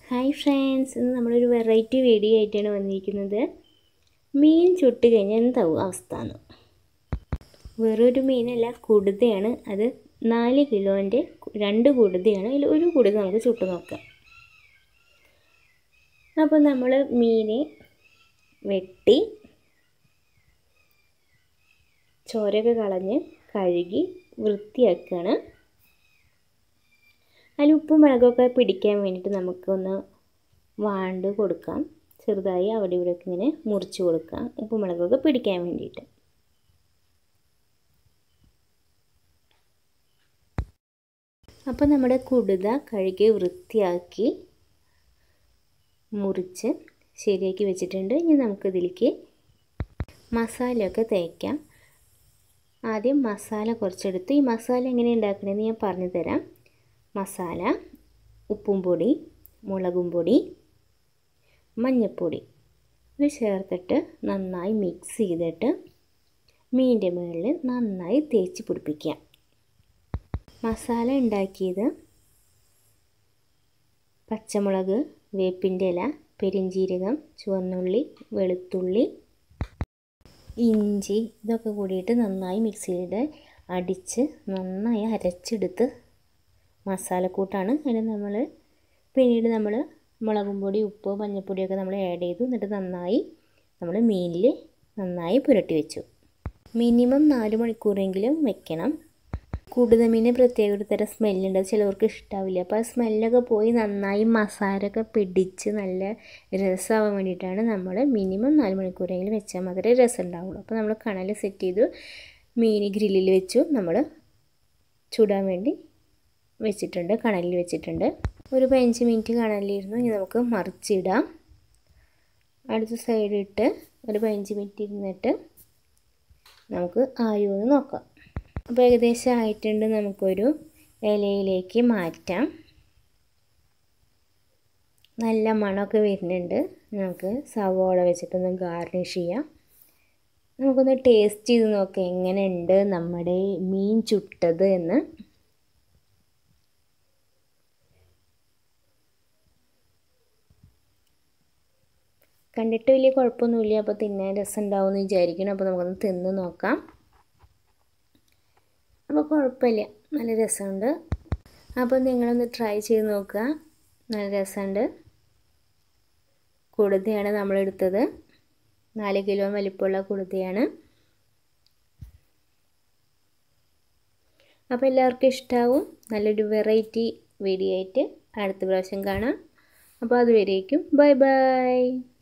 hi friends ഇന്ന് നമ്മളൊരു variety video ആയിട്ടാണ് വന്നിരിക്കുന്നത് മീൻ ചുട്ട് കഴിഞ്ഞാൽ എന്താവും അവസ്ഥ എന്ന് വേറൊരു മീനല്ല കുടുതയാണ് അത് നാല് കിലോൻ്റെ രണ്ട് കുടുതയാണ് അതിൽ ഒരു കുടുത നമുക്ക് ചുട്ട് നോക്കാം അപ്പോൾ നമ്മൾ മീനെ വെട്ടി ചോരയൊക്കെ കളഞ്ഞ് കഴുകി വൃത്തിയാക്കുകയാണ് അതിൽ ഉപ്പും മുളകൊക്കെ പിടിക്കാൻ വേണ്ടിയിട്ട് നമുക്കൊന്ന് വാണ്ട് കൊടുക്കാം ചെറുതായി അവിടെ ഇവിടെയൊക്കെ ഇങ്ങനെ മുറിച്ച് കൊടുക്കാം ഉപ്പും മുളകൊക്കെ പിടിക്കാൻ വേണ്ടിയിട്ട് അപ്പോൾ നമ്മുടെ കുടുത കഴുകി വൃത്തിയാക്കി മുറിച്ച് ശരിയാക്കി വെച്ചിട്ടുണ്ട് ഇനി നമുക്കിതിലേക്ക് മസാലയൊക്കെ തേക്കാം ആദ്യം മസാല കുറച്ചെടുത്ത് ഈ മസാല എങ്ങനെ ഉണ്ടാക്കണമെന്ന് ഞാൻ പറഞ്ഞു തരാം മസാല ഉപ്പും പൊടി മുളകും പൊടി മഞ്ഞൾപ്പൊടി ഇത് ചേർത്തിട്ട് നന്നായി മിക്സ് ചെയ്തിട്ട് മീനിൻ്റെ മുകളിൽ നന്നായി തേച്ച് പിടിപ്പിക്കുക മസാല ഉണ്ടാക്കിയത് പച്ചമുളക് വേപ്പിൻ്റെ ഇല പെരിഞ്ചീരകം ചുവന്നുള്ളി വെളുത്തുള്ളി ഇഞ്ചി ഇതൊക്കെ കൂടിയിട്ട് നന്നായി മിക്സിയിൽ അടിച്ച് നന്നായി അരച്ചെടുത്ത് മസാലക്കൂട്ടാണ് അതിന് നമ്മൾ പിന്നീട് നമ്മൾ മുളകും പൊടി ഉപ്പ് മഞ്ഞൾപ്പൊടിയൊക്കെ നമ്മൾ ആഡ് ചെയ്തു എന്നിട്ട് നന്നായി നമ്മൾ മീനിൽ നന്നായി പുരട്ടി വെച്ചു മിനിമം നാല് മണിക്കൂറെങ്കിലും വെക്കണം കൂടുതൽ മീന് പ്രത്യേക ഒരു തരം സ്മെല്ലുണ്ട് ചിലവർക്ക് ഇഷ്ടാവില്ല അപ്പോൾ ആ സ്മെല്ലൊക്കെ പോയി നന്നായി മസാലയൊക്കെ പിടിച്ച് നല്ല രസമാവാൻ വേണ്ടിയിട്ടാണ് നമ്മൾ മിനിമം നാല് മണിക്കൂറെങ്കിലും വെച്ചാൽ മാത്രമേ രസം ഉണ്ടാവുള്ളൂ അപ്പോൾ നമ്മൾ കണൽ സെറ്റ് ചെയ്തു മീൻ ഗ്രില്ലിൽ വെച്ചു നമ്മൾ ചൂടാൻ വേണ്ടി വെച്ചിട്ടുണ്ട് കണലിൽ വെച്ചിട്ടുണ്ട് ഒരു പതിനഞ്ച് മിനിറ്റ് കണലിലിരുന്നു ഇനി നമുക്ക് മറിച്ചിടാം അടുത്ത സൈഡിട്ട് ഒരു പതിനഞ്ച് മിനിറ്റ് ഇരുന്നിട്ട് നമുക്ക് ആയോ എന്ന് നോക്കാം അപ്പോൾ ഏകദേശം ആയിട്ടുണ്ട് നമുക്കൊരു ഇലയിലേക്ക് മാറ്റാം നല്ല മണമൊക്കെ വരുന്നുണ്ട് നമുക്ക് സവോള വെച്ചിട്ടൊന്ന് ഗാർണിഷ് ചെയ്യാം നമുക്കൊന്ന് ടേസ്റ്റ് ചെയ്ത് നോക്കാം എങ്ങനെയുണ്ട് നമ്മുടെ മീൻ ചുട്ടത് എന്ന് കണ്ടിട്ട് വലിയ കുഴപ്പമൊന്നുമില്ല അപ്പോൾ തിന്നാൻ രസം ഉണ്ടാവുമെന്ന് വിചാരിക്കണം അപ്പോൾ നമുക്കൊന്ന് തിന്ന് നോക്കാം അപ്പോൾ കുഴപ്പമില്ല നല്ല രസമുണ്ട് അപ്പോൾ നിങ്ങളൊന്ന് ട്രൈ ചെയ്ത് നോക്കുക നല്ല രസമുണ്ട് കുടുതയാണ് നമ്മളെടുത്തത് നാല് കിലോ വലിപ്പമുള്ള കുടുതയാണ് അപ്പോൾ എല്ലാവർക്കും ഇഷ്ടമാവും നല്ലൊരു വെറൈറ്റി വീഡിയോ ആയിട്ട് അടുത്ത പ്രാവശ്യം കാണാം അപ്പോൾ അതുവരേക്കും ബൈ ബൈ